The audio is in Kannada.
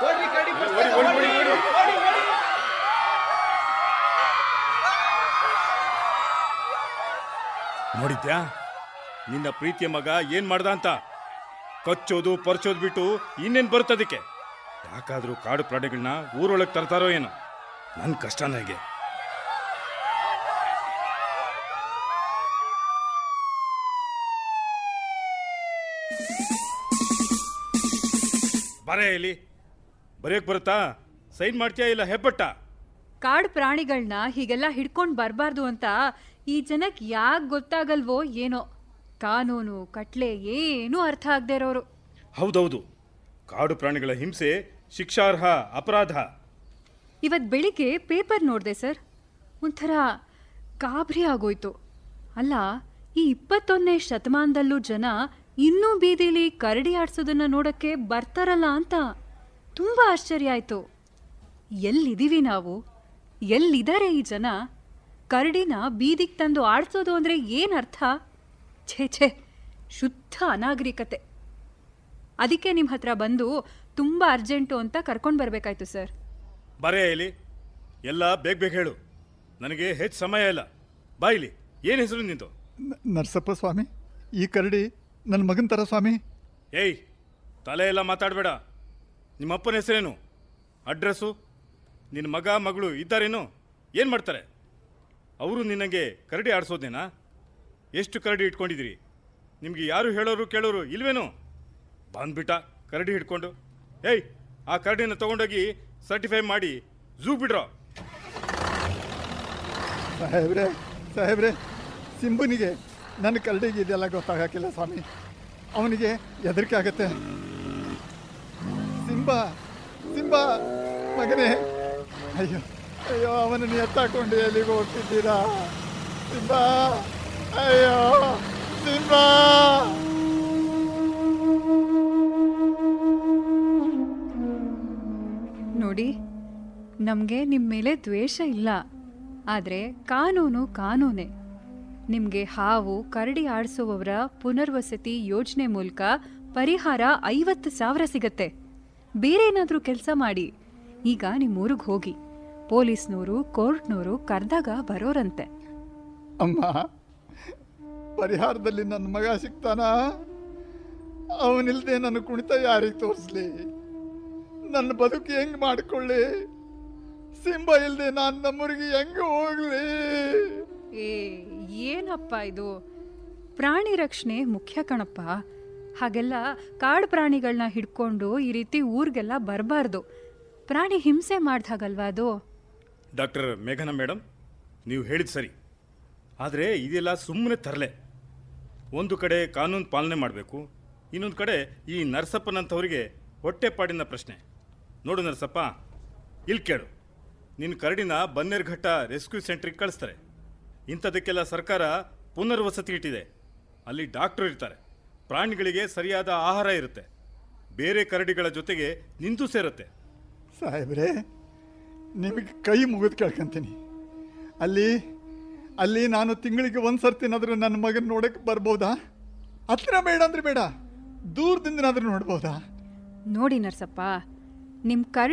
ಓಡ್ರಿ ಕರಡಿ ಓಡಿ, ಓಡಿ, ಓಡಿ, ಓಡಿ. ನೋಡಿದ್ಯಾ ನಿನ್ನ ಪ್ರೀತಿಯ ಮಗ ಏನ್ ಮಾಡ್ದ ಅಂತ ಕಚ್ಚೋದು ಪರ್ಚೋದು ಬಿಟ್ಟು ಇನ್ನೇನ್ ಬರುತ್ತದಕ್ಕೆ ಯಾಕಾದ್ರೂ ಕಾಡು ಪ್ರಾಣಿಗಳನ್ನ ಊರೊಳಗೆ ತರ್ತಾರೋ ಏನೋ ನನ್ನ ಕಷ್ಟ ನನಗೆ ಬರೇ ಇಲ್ಲಿ ಬರೆಯಕ್ ಬರುತ್ತಾ ಸೈನ್ ಮಾಡ್ತೀಯಾ ಇಲ್ಲ ಹೆಬ್ಬಟ್ಟ ಕಾಡು ಪ್ರಾಣಿಗಳನ್ನ ಹೀಗೆಲ್ಲ ಹಿಡ್ಕೊಂಡು ಬರಬಾರ್ದು ಅಂತ ಈ ಜನಕ್ಕೆ ಯಾಕೆ ಗೊತ್ತಾಗಲ್ವೋ ಏನೋ ಕಾನೂನು ಕಟ್ಲೆ ಏನೂ ಅರ್ಥ ಆಗದೆ ಇರೋರು ಹೌದೌದು ಕಾಡು ಪ್ರಾಣಿಗಳ ಹಿಂಸೆ ಶಿಕ್ಷಾರ್ಹ ಅಪರಾಧ ಇವತ್ತು ಬೆಳಿಗ್ಗೆ ಪೇಪರ್ ನೋಡಿದೆ ಸರ್ ಒಂಥರ ಗಾಬರಿ ಆಗೋಯ್ತು ಅಲ್ಲ ಈ ಇಪ್ಪತ್ತೊಂದನೇ ಶತಮಾನದಲ್ಲೂ ಜನ ಇನ್ನೂ ಬೀದಿಲಿ ಕರಡಿ ಆಡ್ಸೋದನ್ನ ನೋಡಕ್ಕೆ ಬರ್ತಾರಲ್ಲ ಅಂತ ತುಂಬ ಆಶ್ಚರ್ಯ ಆಯಿತು ಎಲ್ಲಿದ್ದೀವಿ ನಾವು ಎಲ್ಲಿದ್ದಾರೆ ಈ ಜನ ಕರಡಿನ ಬೀದಿಗೆ ತಂದು ಆಡ್ಸೋದು ಅಂದರೆ ಏನು ಅರ್ಥ ಛೇ ಛೇ ಶುದ್ಧ ಅನಾಗರಿಕತೆ ಅದಕ್ಕೆ ನಿಮ್ಮ ಹತ್ರ ಬಂದು ತುಂಬ ಅರ್ಜೆಂಟು ಅಂತ ಕರ್ಕೊಂಡು ಬರಬೇಕಾಯ್ತು ಸರ್ ಬರೇ ಇಲ್ಲಿ ಎಲ್ಲ ಬೇಗ ಬೇಗ ಹೇಳು ನನಗೆ ಹೆಚ್ಚು ಸಮಯ ಇಲ್ಲ ಬಾ ಇಲ್ಲಿ ಏನು ಹೆಸರು ನಿಂತು ನ- ನರಸಪ್ಪ ಸ್ವಾಮಿ ಈ ಕರಡಿ ನನ್ನ ಮಗನ ಥರ ಸ್ವಾಮಿ ಏಯ್ ತಲೆ ಎಲ್ಲ ಮಾತಾಡಬೇಡ ನಿಮ್ಮಪ್ಪನ ಹೆಸರೇನು ಅಡ್ರೆಸ್ಸು ನಿನ್ನ ಮಗ ಮಗಳು ಇದ್ದಾರೇನು ಏನು ಮಾಡ್ತಾರೆ ಅವರು ನಿನಗೆ ಕರಡಿ ಆಡಿಸೋದೇನಾ ಎಷ್ಟು ಕರಡಿ ಇಟ್ಕೊಂಡಿದ್ದೀರಿ ನಿಮಗೆ ಯಾರು ಹೇಳೋರು ಕೇಳೋರು ಇಲ್ವೇನು ಬಂದ್ಬಿಟ್ಟ ಕರಡಿ ಹಿಡ್ಕೊಂಡು ಏಯ್ ಆ ಕರಡಿನ ತಗೊಂಡೋಗಿ ಸರ್ಟಿಫೈ ಮಾಡಿ ಝೂ ಬಿಡ್ರೋ ಸಾಹೇಬ್ರೆ ಸಾಹೇಬ್ರೆ ಸಿಂಬುನಿಗೆ ನನ್ನ ಕರಡಿಗೆ ಇದೆಲ್ಲ ಗೊತ್ತಾಗಕ್ಕಿಲ್ಲ ಸ್ವಾಮಿ ಅವನಿಗೆ ಹೆದರಿಕೆ ಆಗತ್ತೆ ಸಿಂಬ ಸಿಂಬ ಮಗನೇ ಅಯ್ಯೋ ಅಯ್ಯೋ ಅವನನ್ನು ಎತ್ತಾಕೊಂಡು ಎಲ್ಲಿಗೆ ಹೋಗ್ತಿದ್ದೀರಾ ಸಿಂಬ ಅಯ್ಯೋ ಸಿಂಬ ನೋಡಿ ನಮಗೆ ನಿಮ್ಮ ಮೇಲೆ ದ್ವೇಷ ಇಲ್ಲ ಆದರೆ ಕಾನೂನು ಕಾನೂನೇ ನಿಮಗೆ ಹಾವು ಕರಡಿ ಆಡಿಸುವವರ ಪುನರ್ವಸತಿ ಯೋಜನೆ ಮೂಲಕ ಪರಿಹಾರ ಐವತ್ತು ಸಾವಿರ ಸಿಗತ್ತೆ ಬೇರೆ ಏನಾದರೂ ಕೆಲಸ ಮಾಡಿ ಈಗ ನಿಮ್ಮ ಊರಿಗೆ ಹೋಗಿ ಪೊಲೀಸ್ನವರು ಕೋರ್ಟ್ನವರು ಕರೆದಾಗ ಬರೋರಂತೆ ಅಮ್ಮ ಪರಿಹಾರದಲ್ಲಿ ನನ್ನ ಮಗ ಸಿಗ್ತಾನ ಅವನಿಲ್ದೆ ನನ್ನ ಕುಣಿತ ಯಾರಿಗೆ ತೋರಿಸ್ಲಿ ನನ್ನ ಬದುಕು ಹೆಂಗ್ ಮಾಡ್ಕೊಳ್ಳಿ ಸಿಂಬ ಇಲ್ದೆ ನಾನು ನಮ್ಮೂರಿಗೆ ಹೆಂಗ್ ಹೋಗ್ಲಿ ಏ ಏನಪ್ಪ ಇದು ಪ್ರಾಣಿ ರಕ್ಷಣೆ ಮುಖ್ಯ ಕಣಪ್ಪ ಹಾಗೆಲ್ಲ ಕಾಡು ಪ್ರಾಣಿಗಳನ್ನ ಹಿಡ್ಕೊಂಡು ಈ ರೀತಿ ಊರಿಗೆಲ್ಲ ಬರಬಾರ್ದು ಪ್ರಾಣಿ ಹಿಂಸೆ ಮಾಡ್ದಾಗಲ್ವಾ ಅದು ಡಾಕ್ಟರ್ ಮೇಘನಾ ಮೇಡಮ್ ನೀವು ಹೇಳಿದ ಸರಿ ಆದರೆ ಇದೆಲ್ಲ ಸುಮ್ಮನೆ ತರಲೆ ಒಂದು ಕಡೆ ಕಾನೂನು ಪಾಲನೆ ಮಾಡಬೇಕು ಇನ್ನೊಂದು ಕಡೆ ಈ ನರಸಪ್ಪನಂಥವರಿಗೆ ಹೊಟ್ಟೆಪಾಡಿನ ಪ್ರಶ್ನೆ ನೋಡು ನರಸಪ್ಪ ಇಲ್ಲಿ ಕೇಳು ನಿನ್ನ ಕರಡಿನ ಬನ್ನೇರ್ಘಟ್ಟ ರೆಸ್ಕ್ಯೂ ಸೆಂಟ್ರಿಗೆ ಕಳಿಸ್ತಾರೆ ಇಂಥದಕ್ಕೆಲ್ಲ ಸರ್ಕಾರ ಪುನರ್ವಸತಿ ಇಟ್ಟಿದೆ ಅಲ್ಲಿ ಡಾಕ್ಟರ್ ಇರ್ತಾರೆ ಪ್ರಾಣಿಗಳಿಗೆ ಸರಿಯಾದ ಆಹಾರ ಇರುತ್ತೆ ಬೇರೆ ಕರಡಿಗಳ ಜೊತೆಗೆ ನಿಂತು ಸೇರುತ್ತೆ ಸಾಹೇಬ್ರೆ ನಿಮಗೆ ಕೈ ಮುಗಿದು ಕೇಳ್ಕೊಂತೀನಿ ಅಲ್ಲಿ ಅಲ್ಲಿ ನಾನು ತಿಂಗಳಿಗೆ ಒಂದು ಸರ್ತಿನಾದರೂ ನನ್ನ ಮಗನ ನೋಡಕ್ಕೆ ಬರ್ಬೋದಾ ಹತ್ರ ಬೇಡ ಅಂದ್ರೆ ಬೇಡ ದೂರದಿಂದನಾದ್ರೂ ನೋಡ್ಬೋದಾ ನೋಡಿ ನರ್ಸಪ್ಪ ನಿಮ್ಮ ಕರಡಿ